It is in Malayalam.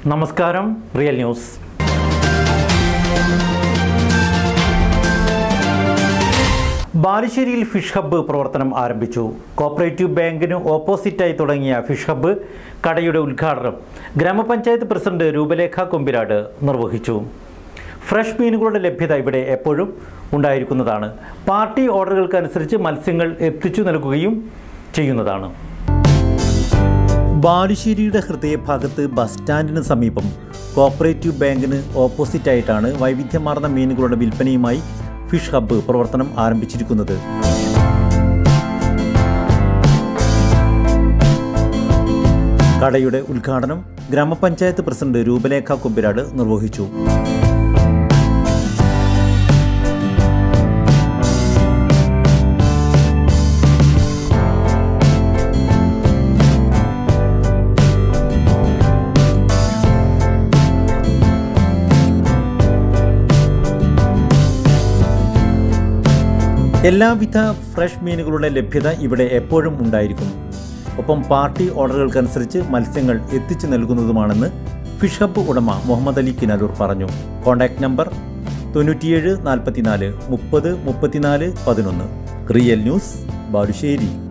നമസ്കാരം റിയൽ ന്യൂസ് ബാലുശ്ശേരിയിൽ ഫിഷ് ഹബ്ബ് പ്രവർത്തനം ആരംഭിച്ചു കോപ്പറേറ്റീവ് ബാങ്കിന് ഓപ്പോസിറ്റായി തുടങ്ങിയ ഫിഷ് ഹബ്ബ് കടയുടെ ഉദ്ഘാടനം ഗ്രാമപഞ്ചായത്ത് പ്രസിഡന്റ് രൂപലേഖ കൊമ്പിരാട് നിർവഹിച്ചു ഫ്രഷ് മീനുകളുടെ ലഭ്യത ഇവിടെ എപ്പോഴും ഉണ്ടായിരിക്കുന്നതാണ് പാർട്ടി ഓർഡറുകൾക്കനുസരിച്ച് മത്സ്യങ്ങൾ എത്തിച്ചു നൽകുകയും ചെയ്യുന്നതാണ് ബാലുശ്ശേരിയുടെ ഹൃദയഭാഗത്ത് ബസ് സ്റ്റാൻഡിന് സമീപം കോപ്പറേറ്റീവ് ബാങ്കിന് ഓപ്പോസിറ്റായിട്ടാണ് വൈവിധ്യമാർന്ന മീനുകളുടെ വിൽപ്പനയുമായി ഫിഷ് ഹബ്ബ് പ്രവർത്തനം ആരംഭിച്ചിരിക്കുന്നത് കടയുടെ ഉദ്ഘാടനം ഗ്രാമപഞ്ചായത്ത് പ്രസിഡന്റ് രൂപലേഖ കുമ്പിരാട് നിർവഹിച്ചു എല്ലാവിധ ഫ്രഷ് മീനുകളുടെ ലഭ്യത ഇവിടെ എപ്പോഴും ഉണ്ടായിരിക്കും ഒപ്പം പാർട്ടി ഓർഡറുകൾക്കനുസരിച്ച് മത്സ്യങ്ങൾ എത്തിച്ചു നൽകുന്നതുമാണെന്ന് ഫിഷ് ഹബ്ബ് ഉടമ മുഹമ്മദ് അലി കിനാലൂർ പറഞ്ഞു കോൺടാക്ട് നമ്പർ തൊണ്ണൂറ്റിയേഴ് നാൽപ്പത്തിനാല് മുപ്പത് മുപ്പത്തിനാല് പതിനൊന്ന് റിയൽ ന്യൂസ് ബാലുശ്ശേരി